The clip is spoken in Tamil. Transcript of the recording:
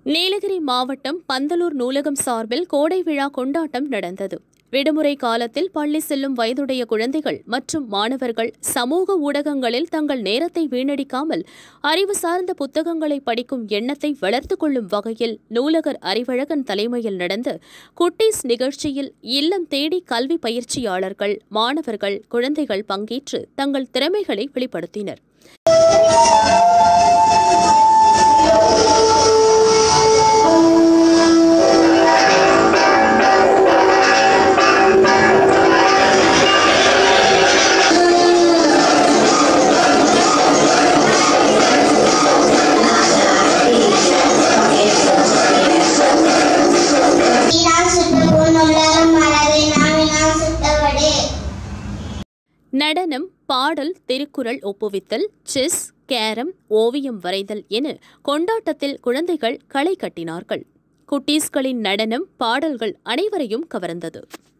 நீலகிரி மாவட்டம் பந்தலூர் நூலகம் சார்பில் கோடை விழா கொண்டாட்டம் நடந்தது விடுமுறை காலத்தில் பள்ளி செல்லும் வயதுடைய குழந்தைகள் மற்றும் மாணவர்கள் சமூக ஊடகங்களில் தங்கள் நேரத்தை வீணடிக்காமல் அறிவு சார்ந்த புத்தகங்களை படிக்கும் எண்ணத்தை வளர்த்துக் கொள்ளும் வகையில் நூலகர் அறிவழகன் தலைமையில் நடந்த குட்டீஸ் நிகழ்ச்சியில் இல்லம் தேடி கல்வி பயிற்சியாளர்கள் மாணவர்கள் குழந்தைகள் பங்கேற்று தங்கள் திறமைகளை வெளிப்படுத்தினர் நான் சுட்டபோன் உள்ளாரம் மலரை நாவினால் சுட்டவடே நடனம் பாடல் திருக்குறள் ஒப்புவித்தல் செஸ் கேரம் ஓவியம் வரைதல் என கொண்டாட்டத்தில் குழந்தைகள் களை கட்டினார்கள் குட்டீஸ்களின் நடனம் பாடல்கள் அனைவரையும் கவர்ந்தது